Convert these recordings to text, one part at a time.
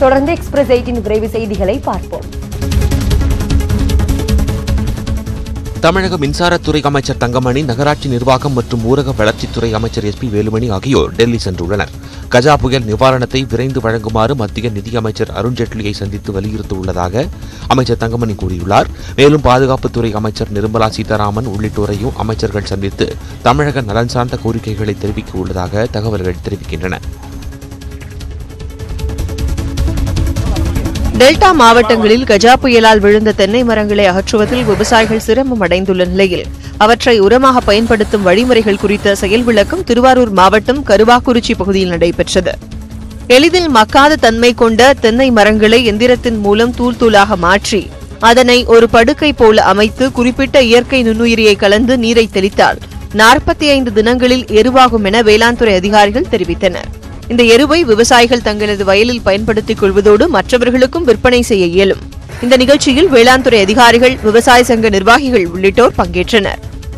தொடர்ந்து express eighteen விரைவு செய்திகளை பார்ப்போம் தமிழக மின்சாரத்துறை அமைச்சர் தங்கமணி நகராட்சி நிர்வாகம் மற்றும் ஊரக வளர்ச்சித்துறை அமைச்சர் எஸ் பி வேலுமணி ஆகியோர் டெல்லி சென்றுள்ளனர் கஜா புயல் நிவாரணத்தை விரைந்து வழங்குமாறு மத்திய நிதியமைச்சர் அருண்ஜேட்லியை சந்தித்து வலியுறுத்தியுள்ளதாக அமைச்சர் தங்கமணி கூறியுள்ளார் மேலும் பாதுகாப்புத்துறை அமைச்சர் நிர்மலா சீதாராமன் உள்ளிட்டோரையும் அமைச்சர்கள் சந்தித்து தமிழக நலன் சார்ந்த கோரிக்கைகளை தெரிவிக்க உள்ளதாக தகவல்கள் தெரிவிக்கின்றன டெல்டா மாவட்டங்களில் கஜா புயலால் விழுந்த தென்னை மரங்களை அகற்றுவதில் விவசாயிகள் சிரமம் அடைந்துள்ள நிலையில் அவற்றை உரமாக பயன்படுத்தும் வழிமுறைகள் குறித்த செயல் விளக்கம் திருவாரூர் மாவட்டம் கருவாக்குறிச்சி பகுதியில் நடைபெற்றது எளிதில் மக்காத தன்மை கொண்ட தென்னை மரங்களை எந்திரத்தின் மூலம் தூள் தூளாக மாற்றி அதனை ஒரு படுக்கை போல அமைத்து குறிப்பிட்ட இயற்கை நுண்ணுயிரியை கலந்து நீரை தெளித்தால் நாற்பத்தி ஐந்து தினங்களில் எருவாகும் என வேளாண் துறை அதிகாரிகள் தெரிவித்தனர் இந்த எருவை விவசாயிகள் தங்களது வயலில் பயன்படுத்திக் கொள்வதோடு மற்றவர்களுக்கும் விற்பனை செய்ய இயலும் இந்த நிகழ்ச்சியில் வேளாண் துறை அதிகாரிகள் விவசாய சங்க நிர்வாகிகள் உள்ளிட்டோர் பங்கேற்றனர்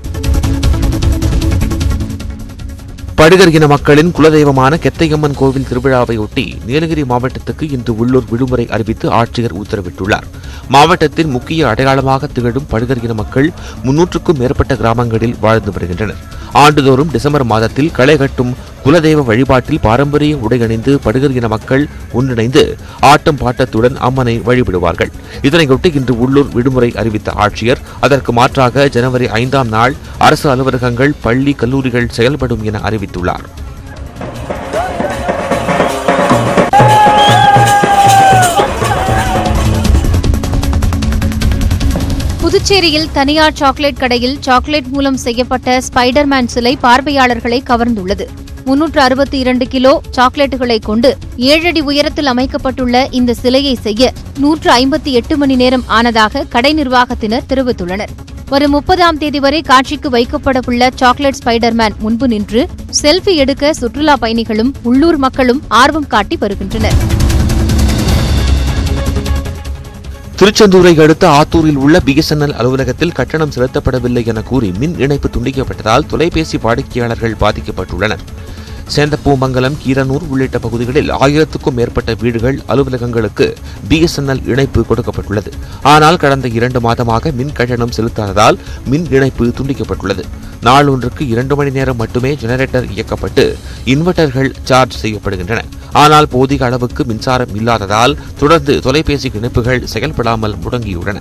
படுகர் இன மக்களின் குலதெய்வமான கெத்தையம்மன் கோவில் திருவிழாவையொட்டி நீலகிரி மாவட்டத்துக்கு இன்று உள்ளூர் விடுமுறை அறிவித்து ஆட்சியர் உத்தரவிட்டுள்ளார் மாவட்டத்தின் முக்கிய அடையாளமாக திகழும் படுகர் இன மக்கள் முன்னூற்றுக்கும் மேற்பட்ட கிராமங்களில் வாழ்ந்து வருகின்றனர் ஆண்டுதோறும் டிசம்பர் மாதத்தில் களை கட்டும் குலதெய்வ வழிபாட்டில் பாரம்பரிய உடை அணிந்து படுகர் இன மக்கள் ஒன்றிணைந்து ஆட்டம் பாட்டத்துடன் அம்மனை வழிபடுவார்கள் இதனையொட்டி இன்று உள்ளூர் விடுமுறை அறிவித்த ஆட்சியர் அதற்கு மாற்றாக ஜனவரி ஐந்தாம் நாள் அரசு அலுவலகங்கள் பள்ளி கல்லூரிகள் செயல்படும் என அறிவித்துள்ளார் புதுச்சேரியில் தனியார் சாக்லேட் கடையில் சாக்லேட் மூலம் செய்யப்பட்ட ஸ்பைடர்மேன் சிலை பார்வையாளர்களை கவர்ந்துள்ளது முன்னூற்று அறுபத்தி இரண்டு கிலோ சாக்லேட்டுகளை கொண்டு ஏழடி உயரத்தில் அமைக்கப்பட்டுள்ள இந்த சிலையை செய்ய நூற்று ஐம்பத்தி எட்டு மணி நேரம் ஆனதாக கடை நிர்வாகத்தினர் தெரிவித்துள்ளனர் வரும் முப்பதாம் தேதி வரை காட்சிக்கு வைக்கப்படவுள்ள சாக்லேட் ஸ்பைடர்மேன் முன்பு நின்று செல்ஃபி எடுக்க சுற்றுலா பயணிகளும் உள்ளூர் மக்களும் ஆர்வம் காட்டி வருகின்றனர் திருச்செந்தூரை அடுத்த ஆத்தூரில் உள்ள பிஎஸ்என்எல் அலுவலகத்தில் கட்டணம் செலுத்தப்படவில்லை என கூறி மின் இணைப்பு துண்டிக்கப்பட்டதால் தொலைபேசி வாடிக்கையாளர்கள் பாதிக்கப்பட்டுள்ளனர் சேந்தப்பூமங்கலம் கீரனூர் உள்ளிட்ட பகுதிகளில் ஆயிரத்துக்கும் மேற்பட்ட வீடுகள் அலுவலகங்களுக்கு பிஎஸ்என்எல் இணைப்பு கொடுக்கப்பட்டுள்ளது ஆனால் கடந்த இரண்டு மாதமாக மின் கட்டணம் செலுத்தாததால் மின் இணைப்பு துண்டிக்கப்பட்டுள்ளது நாள் ஒன்றுக்கு இரண்டு மணி நேரம் மட்டுமே ஜெனரேட்டர் இயக்கப்பட்டு இன்வெர்ட்டர்கள் சார்ஜ் செய்யப்படுகின்றன ஆனால் போதிய அளவுக்கு மின்சாரம் இல்லாததால் தொடர்ந்து தொலைபேசி இணைப்புகள் செயல்படாமல் முடங்கியுள்ளன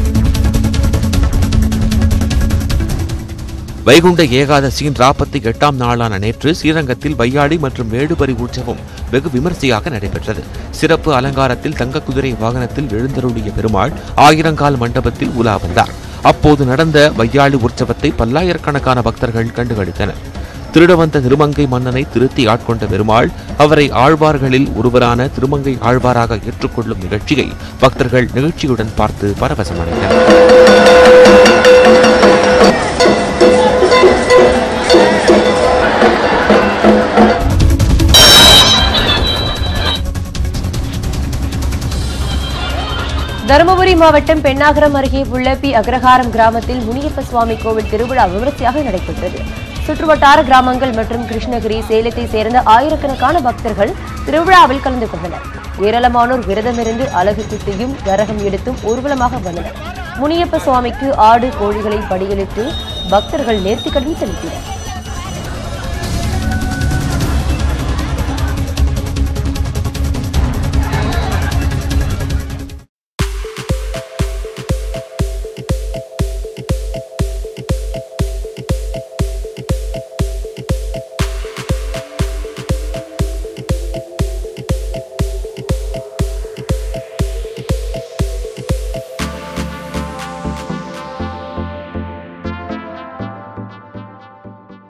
வைகுண்ட ஏகாதசியின் நாற்பத்தி எட்டாம் நாளான நேற்று ஸ்ரீரங்கத்தில் வையாடி மற்றும் வேடுபரி உற்சவம் வெகு விமரிசையாக நடைபெற்றது சிறப்பு அலங்காரத்தில் தங்க குதிரை வாகனத்தில் எழுந்தருளிய பெருமாள் ஆயிரங்கால் மண்டபத்தில் உலா வந்தார் அப்போது நடந்த வையாளி உற்சவத்தை பல்லாயிரக்கணக்கான பக்தர்கள் கண்டுகளித்தனர் திருட வந்த திருமங்கை மன்னனை திருத்தி ஆட்கொண்ட பெருமாள் அவரை ஆழ்வார்களில் ஒருவரான திருமங்கை ஆழ்வாராக ஏற்றுக்கொள்ளும் நிகழ்ச்சியை பக்தர்கள் நிகழ்ச்சியுடன் பார்த்து பரவசமடைந்தனர் தருமபுரி மாவட்டம் பெண்ணாகரம் அருகே உள்ள பி அக்ரஹாரம் கிராமத்தில் முனியப்ப சுவாமி கோவில் திருவிழா விமரிசையாக நடைபெற்றது சுற்றுவட்டார கிராமங்கள் மற்றும் கிருஷ்ணகிரி சேலத்தை சேர்ந்த ஆயிரக்கணக்கான பக்தர்கள் திருவிழாவில் கலந்து கொண்டனர் ஏராளமானோர் விரதமிருந்து அழகு குத்தியும் கரகம் எடுத்தும் ஊர்வலமாக வந்தனர் முனியப்ப சுவாமிக்கு ஆடு கோழிகளை படியலிட்டு பக்தர்கள் நேர்த்திக்கடன் செலுத்தினர்